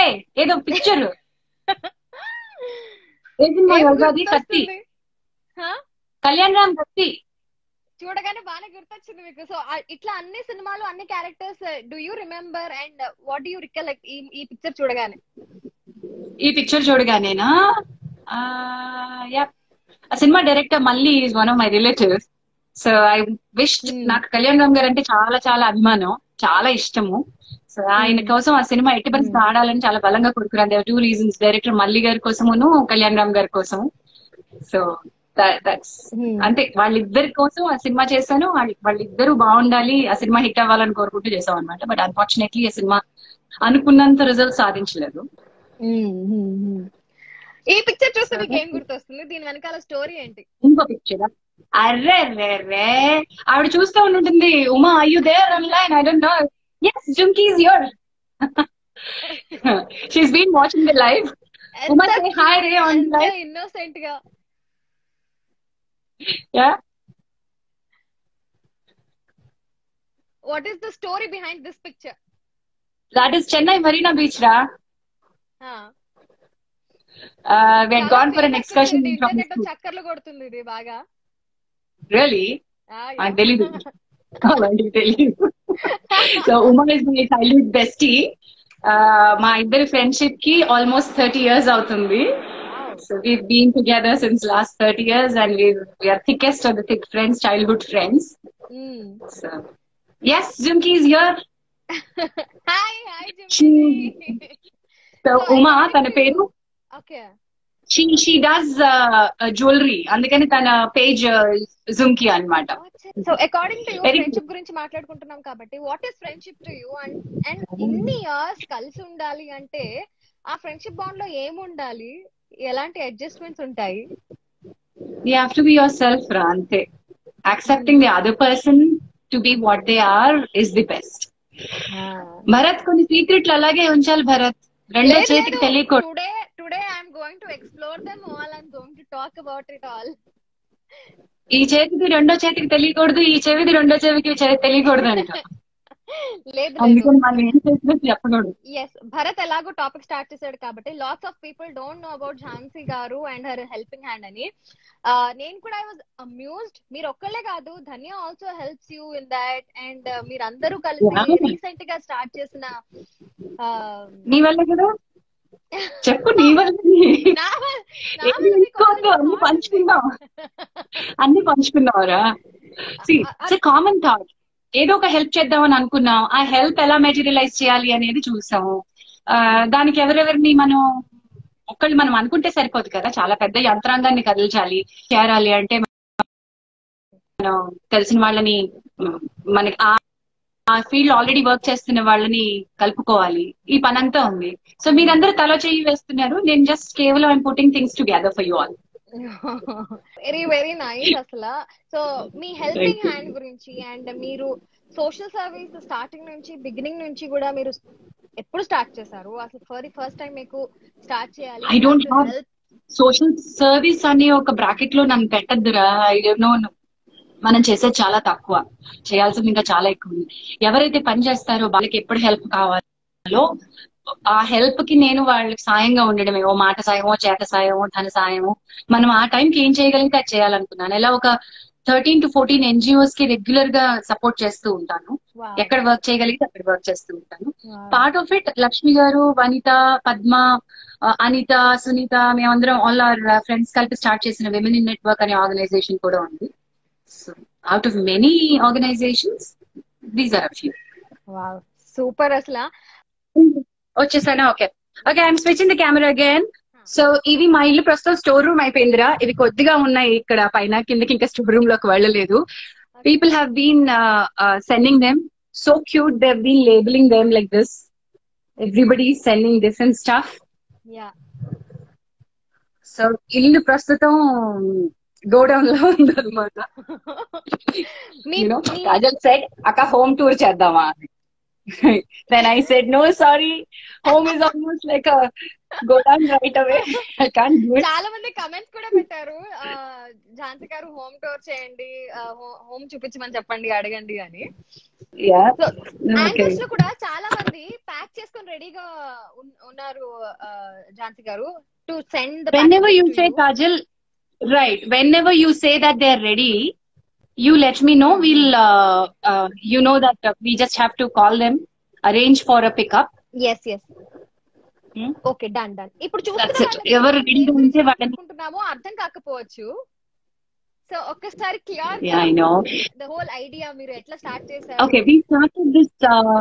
ఏదో పిక్చర్ ఏ సినిమా ఏం అది కత్తి గుర్తొస్తుంది? హా? కళ్యాణ్ రామ్ కత్తి చూడగానే బాగానే గుర్తొచ్చింది మీకు సో ఇట్లా అన్ని సినిమాలు అన్ని characters do you remember and what you recollect ఈ ఈ పిక్చర్ చూడగానే ఈ పిక్చర్ చూడగానేనా ఆ, యా ఆ cinema director Malli is one of my relatives so I wish Hmm. నాకు కళ్యాణ్ రామ్ గారు అంటే చాలా చాలా అభిమానం చాలా ఇష్టము సో ఆయన Hmm. కోసం ఆ సినిమా ఎట్టి పరిస్థితి ఆడాలని చాలా బలంగా కోరుకున్నాను there were two reasons director Malli గారి కోసమును కళ్యాణ్ రామ్ గారి కోసం సో దట్స్ అంతే వాళ్ళిద్దరి కోసం ఆ సినిమా చేశాను వాళ్ళ- వాళ్ళిద్దరూ బాగుండాలి ఆ సినిమా హిట్ అవ్వాలని కోరుకుంటూ చేసాం అనమాట బట్ అన్ఫార్చునేట్లీ ఆ సినిమా అనుకున్నంత రిజల్ట్ సాధించలేదు ఈ పిక్చర్ చూస్తే మీకు ఏం గుర్తొస్తుంది దీని వెనకాల స్టోరీ ఏంటి ఇంకో పిక్చర్ అర్రే రే రే ఆవిడ చూస్తూ ఉంటుంది Uma are you there online I don't know S Jhumki is your she's been watching the live Uma say hi Ray on live. Innocent గా yeah what is the story behind this picture that is Chennai Marina beach రా we had gone for an excursion from internet చక్కర్లు కొడుతుంది ఇది బాగా really Ah, I yeah. believe it. అలాంటివి తెలియదు so Uma is my childhood bestie మా ఇద్దరి ఫ్రెండ్షిప్ కి ఆల్మోస్ట్ థర్టీ ఇయర్స్ అవుతుంది Wow. So we been together since last thirty years and we are thickest of the thick friends childhood friends Mm. So S Jhumki is here Hi, hi, Jimmy. So Uma తన పేరు Okay. She she does jewellery అందుకని తన page Jhumki అన్నమాట so according to you Very friendship గురించి మాట్లాడుకుంటున్నాం కాబట్టి what is friendship to you and and ఇన్ని years కలిసి ఉండాలి అంటే ఆ ఫ్రెండ్షిప్ బాండ్ లో ఏముండాలి ఎలాంటి అడ్జస్ట్మెంట్స్ ఉంటాయి you have to be yourself రా అంతే accepting the other person to be what they are is the best Bharat కొన్ని సీక్రెట్లు అలాగే ఉంచాలి భరత్ రెండో చేతికి తెలియకూడదు today today I'm going to explore them all I'm going to talk about it all ఈ చేతికి రెండో చేతికి తెలియకూడదు ఈ చెవిది రెండో చెవికి చె- తెలియకూడదు అంట లేదు లేదు అందుకని మనం ఏం చేసినా చెప్పకూడదు ఎస్ భరత్ ఎలాగో టాపిక్ స్టార్ట్ చేశాడు కాబట్టి lots of people don't know about Jhansi గారు అండ్ హర్ హెల్పింగ్ హ్యాండ్ అని ఆ, నేను కూడా ఐ వాజ్ అమ్యూజ్డ్ మీరు ఒక్కళ్ళే కాదు Dhanya also helps you in that and మీరందరూ కలిసి Yeah. రీసెంట్ గా స్టార్ట్ చేసిన ఆ, నీ వల్ల కదా చెప్పు నీ వల్ల నా వల్ల- నా ఏది వల్ల మీకు తీసుకోవద్దు, already అన్ని thought ఉంది. పంచుకుందాం అన్ని పంచుకున్నావురా ఇట్స్ కామన్ థాట్ ఏదో ఒక హెల్ప్ చేద్దామని అనుకున్నాం ఆ హెల్ప్ ఎలా మెటీరియలైజ్ చేయాలి అనేది చూసాము ఆ, దానికి ఎవరెవరిని మనం ఒక్కళ్ళు మనం అనుకుంటే సరిపోదు కదా చాలా పెద్ద యంత్రాంగాన్ని కదిల్చాలి చేరాలి అంటే మనం తెలిసిన వాళ్ళని మ్, మనకి ఆ ఆ ఫీల్డ్ ఆల్రెడీ వర్క్ చేస్తున్న వాళ్ళని కలుపుకోవాలి ఈ పనంతా ఉంది సో మీరందరూ తల చేయి వేస్తున్నారు నేను జస్ట్ కేవలం I'm putting things together for you all very very nice అసలు సో మీ హెల్పింగ్ హ్యాండ్ గురించి అండ్ మీరు సోషల్ సర్వీస్ స్టార్టింగ్ నుంచి బిగినింగ్ నుంచి కూడా మీరు ఎప్పుడు స్టార్ట్ చేశారు అసలు ఫర్ ది ఫస్ట్ టైం మీకు స్టార్ట్ చేయాలి I don't have- help social service అనే ఒక బ్రాకెట్ లో నన్ను పెట్టద్దురా ఐ డోంట్ నో మనం చేసేది చాలా తక్కువ చేయాల్సింది ఇంకా చాలా ఎక్కువ ఉంది ఎవరైతే పని చేస్తారో వాళ్ళకి ఎప్పుడు హెల్ప్ కావాలో ఆ హెల్ప్ కి నేను వాళ్ళకి సాయంగా ఉండడమే ఓ మాట సాయమో చేత సాయమో ధన సాయమో మనం ఆ టైంకి ఏం చేయగలిగితే అది చేయాలనుకున్నాను ఇలా ఒక థర్టీన్ టు ఫోర్టీన్ ఎన్జిఓస్ కి రెగ్యులర్ గా సపోర్ట్ చేస్తూ ఉంటాను ఎక్కడ వర్క్ చేయగలిగితే అక్కడ వర్క్ చేస్తూ ఉంటాను పార్ట్ ఆఫ్ ఇట్ లక్ష్మి గారు వనిత పద్మ ఆ, అనిత సునీత మేమందరం ఆల్ ఆర్ ఫ్రెండ్స్ కలిపి స్టార్ట్ చేసిన విమెన్ ఇన్ నెట్వర్క్ అనే ఆర్గనైజేషన్ కూడా ఉంది so out of many organizations these are few super అసలు వచ్చేసానా okay okay I'm switching the camera again so ఇవి మా ఇల్లు ప్రస్తుతం స్టోర్ రూమ్ అయిపోయిందిరా ఇవి కొద్దిగా ఉన్నాయి ఇక్కడ పైన కిందకి ఇంకా స్టోర్ రూమ్ లోకి వెళ్ళలేదు people have been sending them so cute they been labeling them like this everybody sending different stuff yeah so ఇల్లు ప్రస్తుతం గోడౌన్ లో ఉందన్నమాట మీ you know, me- Kajal said, Akka, home tour చేద్దామా అని. Then I said, no, sorry. Home is almost like a godown right away I can't do it చాలా మంది comments కూడా పెట్టారు ఆ, ఝాన్సీ గారు హోమ్ టూర్ చేయండి హోమ్ చూపించమని చెప్పండి అడగండి అని యా సో ఓకే యాంకర్స్ లో కూడా చాలా మంది ప్యాక్ చేసుకొని రెడీగా ఉన్నారు ఆ, ఝాన్సీ గారు to send whenever you say Kajal, right, whenever you say that they're ready, you let me know. We'll, uh, uh, you know that uh, we just have to call them, arrange for a pickup. Yes yes Hmm? Okay done done ఇప్పుడు That's చూస్తున్న it. వాళ్ళకి ఎవరు రెడీగా ఉంటే వాళ్ళని అనుకుంటున్నామో అర్థం కాకపోవచ్చు సో ఒక్కసారి clear Yeah, I know. The whole idea మీరు ఎట్లా స్టార్ట్ చేశారు Okay, we started this. Uh,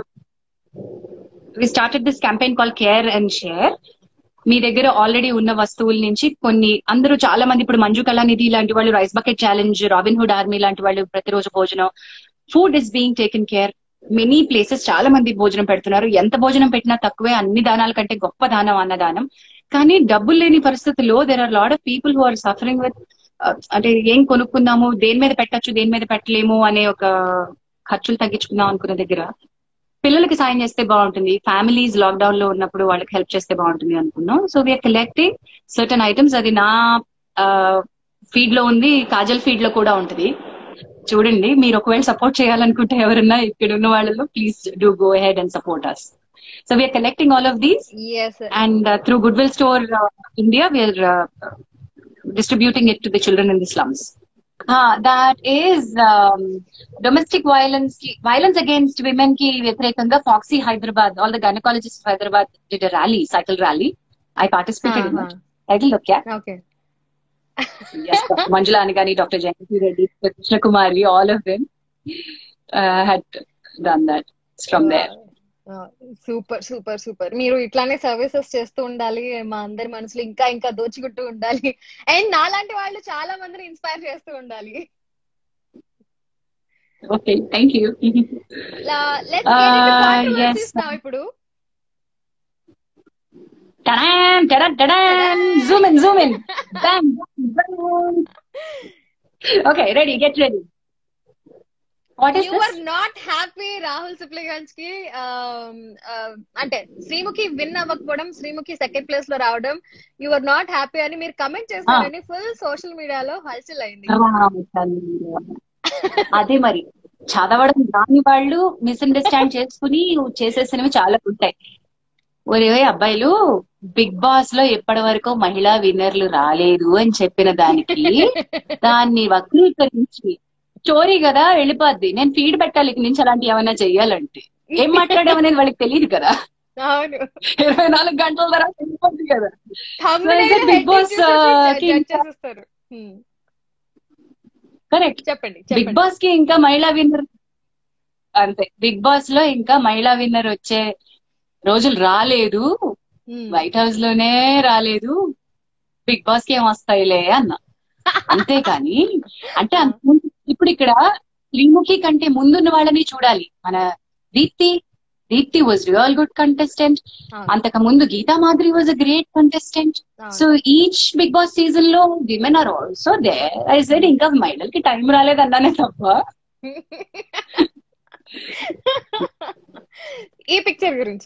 we started this campaign called Care and Share. మీ దగ్గర ఆల్రెడీ ఉన్న వస్తువుల నుంచి కొన్ని అందరూ చాలా మంది ఇప్పుడు మంజు కళానిధి లాంటి వాళ్ళు rice bucket challenge Robin Hood Army లాంటి వాళ్ళు ప్రతిరోజు భోజనం food is being taken care many places చాలా మంది భోజనం పెడుతున్నారు ఎంత భోజనం పెట్టినా తక్కువే అన్ని దానాల కంటే గొప్ప దానం అన్నదానం కానీ డబ్బులు లేని పరిస్థితుల్లో there are lot of people who are suffering with అంటే ఏం కొనుక్కుందాము దేని మీద పెట్టచ్చు దేని మీద పెట్టలేము అనే ఒక ఖర్చులు తగ్గించుకుందాం అనుకున్న దగ్గర పిల్లలకి సాయం చేస్తే బాగుంటుంది ఫ్యామిలీస్ లాక్డౌన్ లో ఉన్నప్పుడు వాళ్ళకి హెల్ప్ చేస్తే బాగుంటుంది అనుకున్నాం so we are collecting certain items అది నా ఫీడ్ లో ఉంది కాజల్ ఫీడ్ లో కూడా ఉంటుంది చూడండి మీరు ఒకవేళ సపోర్ట్ చేయాలనుకుంటే ఎవరన్నా ఇక్కడ ఉన్న వాళ్ళలో please do go ahead and support us so we are collecting all of these yes and uh, through Goodwill Store uh, India, we are uh, distributing it to the children in the slums. Ah, that is um, domestic violence, violence against women ki vyatirekanga Foxy Hyderabad, all the gynecologists of Hyderabad did a rally, cycle rally. I participated in it. Title look, yeah. Okay Yes, Dr. Manjula Anigani, Dr. Jayanti Reddy, Krishna Kumari, all of them uh, had done that. It's from there. Super super super మీరు ఇట్లానే services చేస్తూ ఉండాలి మా అందరి మనసులు ఇంకా ఇంకా దోచుకుంటూ ఉండాలి అండ్ నాలాంటి వాళ్ళు చాలా మందిని ఇన్స్పైర్ చేస్తూ ఉండాలి Okay, thank you. Let's Ah, yes. ఇప్పుడు Ta-da! Ta-da! Ta-da! Zoom in, zoom in. Bam! bam. Okay, ready, get ready. What is you are this? Not happy Rahul Sipligunj కి um, uh, అంటే శ్రీముఖి విన్ అవ్వకపోవడం శ్రీముఖి సెకండ్ ప్లేస్ లో రావడం you are not happy అని మీరు comment చేస్తారని full social మీడియాలో హల్చల్ అయింది అదే మరి చదవడం రాని వాళ్ళు మిస్అండర్స్టాండ్ చేసుకుని చేసేసినవి చాలా ఉంటాయి ఒరే అబ్బాయిలు బిగ్ బాస్ లో ఎప్పటి వరకు మహిళా విన్నర్లు రాలేదు అని చెప్పిన దానికి దాన్ని వక్రీకరించి స్టోరీ కదా వెళ్ళిపోద్ది నేను ఫీడ్ పెట్టాలి ఇక నుంచి అలాంటి ఏమైనా చెయ్యాలంటే ఏం మాట్లాడామనేది వాళ్ళకి తెలియదు కదా అవును ఇరవై నాలుగు గంటల తర్వాత వెళ్ళిపోద్ది కదా Thumbnail So, Big heading Boss, చూసేసి uh, judge కి- చేసేస్తారు. Hmm. కరెక్ట్ చెప్పండి బిగ్ చెప్పండి బాస్ కి ఇంకా మహిళా విన్నర్ అంతే బిగ్ బాస్ లో ఇంకా మహిళా విన్నర్ వచ్చే రోజులు రాలేదు Hmm. వైట్ హౌస్ లోనే రాలేదు బిగ్ బాస్ కి ఏం వస్తాయిలే అన్న అంతేకాని అంటే అంతకుముందు ఇప్పుడు ఇక్కడ శ్రీముఖి కంటే ముందున్న వాళ్ళని చూడాలి మన Deepthi Deepthi was real good contestant అవును, అంతకు ముందు Geetha Madhuri was a great contestant అవును. So each Bigg Boss season లో women are also they I said ఇంకా మహిళలకి టైం రాలేదన్నానే తప్ప ఈ పిక్చర్ గురించి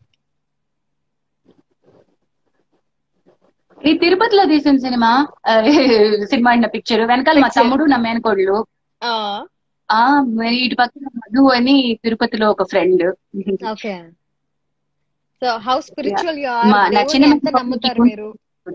ఈ తిరుపతిలో తీసిన సినిమా ఆ, సినిమా అన్న పిక్చర్ వెనకాల మా Picture. తమ్ముడు నా మేనకోళ్ళు ఆ ఆ మరి ఇటు పక్కన మధు అని తిరుపతిలో ఒక friend okay so how spiritual you మా- ఆర్ నా చిన్న దేవుని ఎంత పాపకి నమ్ముతారు మీరు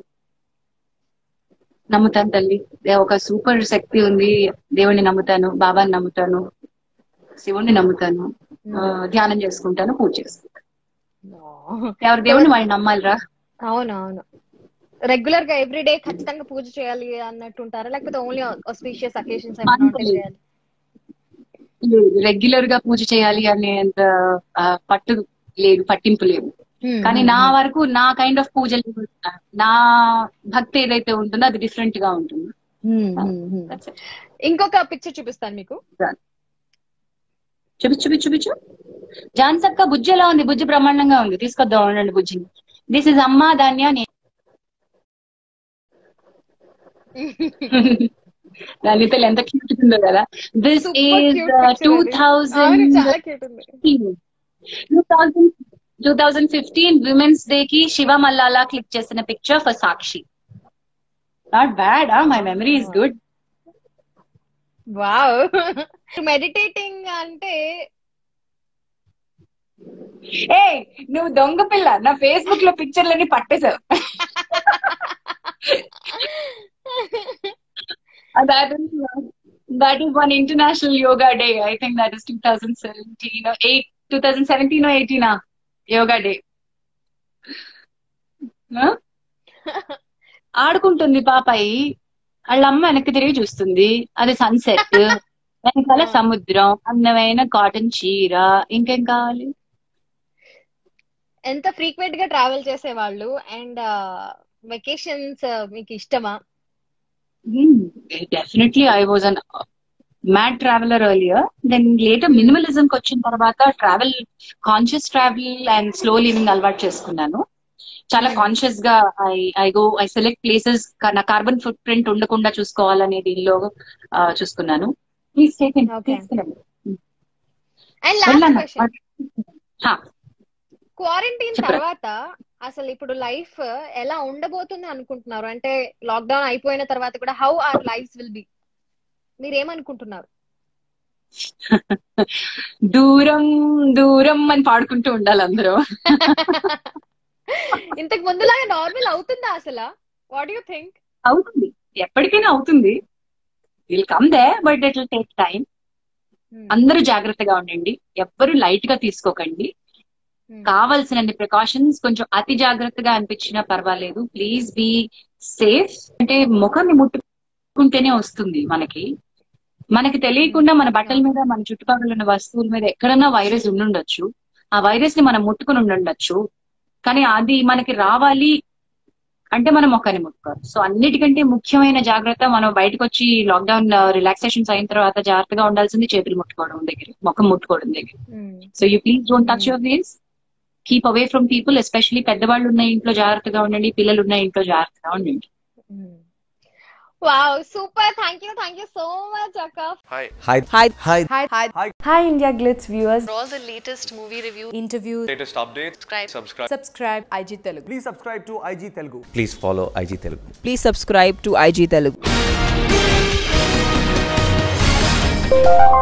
నమ్ముతాను తల్లి దే- ఒక సూపర్ శక్తి ఉంది దేవుణ్ణి నమ్ముతాను బాబాని నమ్ముతాను శివుణ్ణి నమ్ముతాను ఆ, ధ్యానం చేసుకుంటాను పూజ చేసుకుంటాను ఎవరి దేవుణ్ణి వాళ్ళు నమ్మాలిరా అవును అవును రెగ్యులర్ గా ఎవ్రీ డే ఖచ్చితంగా పూజ చేయాలి అన్నట్టు ఉంటారా లేకపోతే ఓన్లీ ఆస్పీషియస్ అకేషన్స్ ఏమైనా ఉంటే అంతే. చేయాలి రెగ్యులర్ గా పూజ చేయాలి అనేంత ఆ, పట్టు లేదు పట్టింపు లేదు కానీ నా వరకు నా కైండ్ ఆఫ్ పూజలు నా భక్తి ఏదైతే ఉంటుందో అది డిఫరెంట్ గా ఉంటుంది That's it. ఇంకొక పిక్చర్ చూపిస్తాను మీకు చూపించు చూపించు చూపించు జాన్సక్క బుజ్జి ఎలా ఉంది బుజ్జి బ్రహ్మాండంగా ఉంది తీసుకొద్దాం ఉండండి బుజ్జిని దిస్ ఇస్ అమ్మా ధాన్య నే- దాని పిల్ల ఎంత క్యూట్ ఉందో కదా this Super is cute picture too అది. అవును థౌజండ్ చాలా క్యూట్ ఉంది two thousand two thousand fifteen women's day కి శివ మల్లాలా క్లిక్ చేసిన picture for Sakshi not bad my memory is good wow meditating అంటే ఏ నువ్వు దొంగ పిల్ల నా ఫేస్బుక్ లో పిక్చర్లన్నీ పట్టేశావు that is that is one international yoga day i think that is 2017 or 8 2017 or 18 ah yoga day Huh? ఆడుకుంటుంది పాపాయి వాళ్ళ అమ్మ వెనక్కి తిరిగి చూస్తుంది అది సన్సెట్ వెనకాల సముద్రం అందమైన కాటన్ చీర ఇంకేం కావాలి ఎంత ఫ్రీక్వెంట్ గా ట్రావెల్ చేసేవాళ్ళు అండ్ వెకేషన్స్ మీకు ఇష్టమా definitely I was an mad traveller earlier then later minimalism కి వచ్చిన తర్వాత travel conscious travel and slow living అలవాటు చేసుకున్నాను చాలా కాన్షియస్ గా I I go I select places నా కార్బన్ ఫుట్ ప్రింట్ ఉండకుండా చూసుకోవాలనే దీనిలో ఆ, చూసుకున్నాను please Okay. And last question quarantine చెప్పరా. తర్వాత అసలు ఇప్పుడు లైఫ్ ఎలా ఉండబోతుంది అనుకుంటున్నారు అంటే లాక్డౌన్ అయిపోయిన తర్వాత కూడా how are life will be మీరేమనుకుంటున్నారు దూరం దూరం అని పాడుకుంటూ ఉండాలి అందరూ ఇంతకు ముందులాగా నార్మల్ అవుతుందా అసలు వాట్ యు థింక్ అవుతుంది ఎప్పటికైనా అవుతుంది will come they but it will take time అందరూ జాగ్రత్తగా ఉండండి ఎవ్వరు లైట్ గా తీసుకోకండి కావాల్సినన్ని ప్రికాషన్స్ కొంచెం అతి జాగ్రత్తగా అనిపించినా పర్వాలేదు ప్లీజ్ బీ సేఫ్ అంటే ముఖాన్ని ముట్టుకుంటేనే వస్తుంది మనకి మనకి తెలియకుండా మన బట్టల మీద మన చుట్టుపక్కల ఉన్న వస్తువుల మీద ఎక్కడన్నా వైరస్ ఉండుండొచ్చు ఆ వైరస్ ని మనం ముట్టుకుని ఉండుండొచ్చు కానీ అది మనకి రావాలి అంటే మనం మొక్కని ముట్టుకోవాలి సో అన్నిటికంటే ముఖ్యమైన జాగ్రత్త మనం బయటకు వచ్చి లాక్డౌన్ రిలాక్సేషన్స్ అయిన తర్వాత జాగ్రత్తగా ఉండాల్సింది చేతులు ముట్టుకోవడం దగ్గర ముఖం ముట్టుకోవడం దగ్గర so you please don't touch your face keep away from people especially పెద్దవాళ్ళు ఉన్న ఇంట్లో జాగ్రత్తగా ఉండండి పిల్లలు ఉన్న ఇంట్లో జాగ్రత్తగా ఉండండి wow super thank you thank you so much అక్క Hi. Hi. Hi. Hi. Hi. Hi. Hi. Hi, India Glitz viewers. all the latest movie reviews, Interviews. Latest updates. Subscribe. Subscribe. Subscribe IG Telugu. Please subscribe to IG Telugu. Please follow IG Telugu. Please subscribe to IG Telugu.